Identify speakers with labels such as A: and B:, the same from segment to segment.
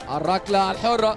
A: الركله الحره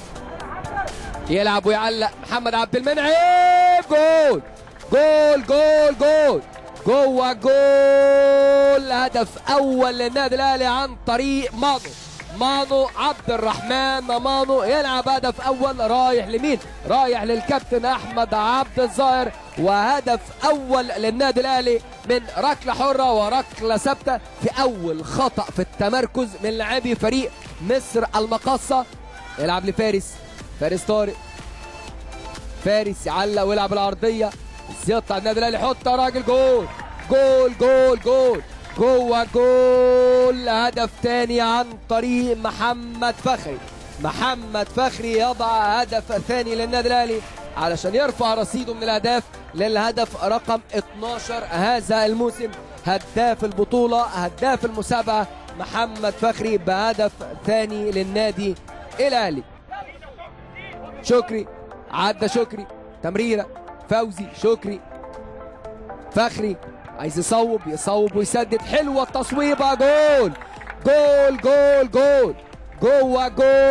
A: يلعب ويعلق محمد عبد المنعم جول جول جول جول جوه جول هدف اول للنادي الاهلي عن طريق مانو مانو عبد الرحمن مانو يلعب هدف اول رايح لمين رايح للكابتن احمد عبد الظاهر وهدف اول للنادي الاهلي من ركله حره وركله ثابته في اول خطا في التمركز من لاعبي فريق مصر المقاصه يلعب لفارس فارس طارق فارس يعلق ويلعب العرضيه زياد بتاع النادي الاهلي يحط يا راجل جول جول جول جول جوه جول هدف تاني عن طريق محمد فخري محمد فخري يضع هدف ثاني للنادي الاهلي علشان يرفع رصيده من الاهداف للهدف رقم 12 هذا الموسم هداف البطوله هداف المسابقه محمد فخري بهدف ثاني للنادي الاهلي شكري عدى شكري تمريره فوزي شكري فخري عايز يصوب يصوب ويسدد حلوه التصويبه جول جول جول جول جوه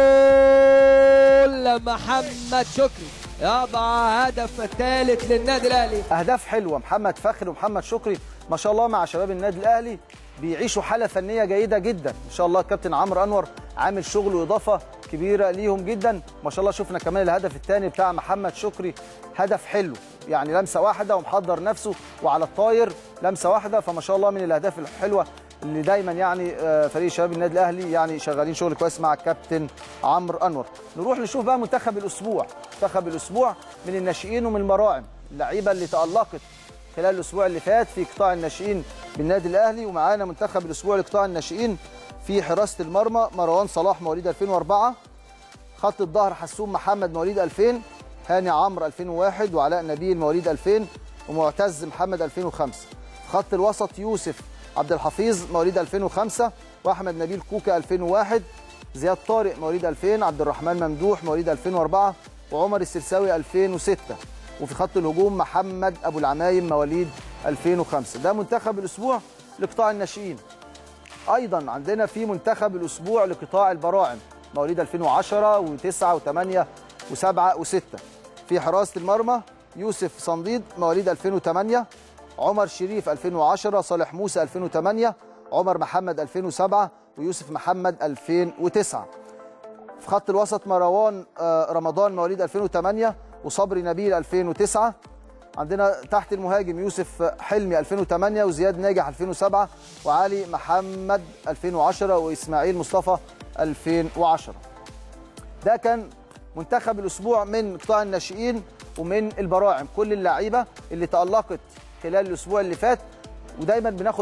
A: جول محمد شكري يضع هدف الثالث للنادي الاهلي
B: اهداف حلوه محمد فخري ومحمد شكري ما شاء الله مع شباب النادي الاهلي بيعيشوا حاله فنيه جيده جدا ان شاء الله الكابتن عمرو انور عامل شغل واضافه كبيره ليهم جدا ما شاء الله شفنا كمان الهدف الثاني بتاع محمد شكري هدف حلو يعني لمسه واحده ومحضر نفسه وعلى الطاير لمسه واحده فما شاء الله من الاهداف الحلوه اللي دايما يعني آه، فريق شباب النادي الاهلي يعني شغالين شغل كويس مع الكابتن عمرو انور نروح نشوف بقى منتخب الاسبوع منتخب الاسبوع من الناشئين ومن المراعم اللعيبه اللي تالقت خلال الاسبوع اللي فات في قطاع الناشئين بالنادي الاهلي ومعانا منتخب الاسبوع لقطاع الناشئين في حراسه المرمى مروان صلاح مواليد 2004 خط الظهر حسوم محمد مواليد 2000 هاني عمرو 2001 وعلاء نبيل مواليد 2000 ومعتز محمد 2005 خط الوسط يوسف عبد الحفيظ مواليد 2005 واحمد نبيل كوكا 2001 زياد طارق مواليد 2000 عبد الرحمن ممدوح مواليد 2004 وعمر السرساوي 2006 وفي خط الهجوم محمد ابو العمايم مواليد 2005 ده منتخب الاسبوع لقطاع الناشئين ايضا عندنا في منتخب الاسبوع لقطاع البراعم مواليد 2010 و9 و8 و7 و6 في حراسه المرمى يوسف صنديد مواليد 2008 عمر شريف 2010 صالح موسى 2008 عمر محمد 2007 ويوسف محمد 2009 في خط الوسط مروان آه، رمضان مواليد 2008 وصبري نبيل 2009 عندنا تحت المهاجم يوسف حلمي 2008 وزياد ناجح 2007 وعلي محمد 2010 واسماعيل مصطفى 2010 ده كان منتخب الاسبوع من قطاع الناشئين ومن البراعم كل اللعيبه اللي تالقت خلال الاسبوع اللي فات ودايما بناخد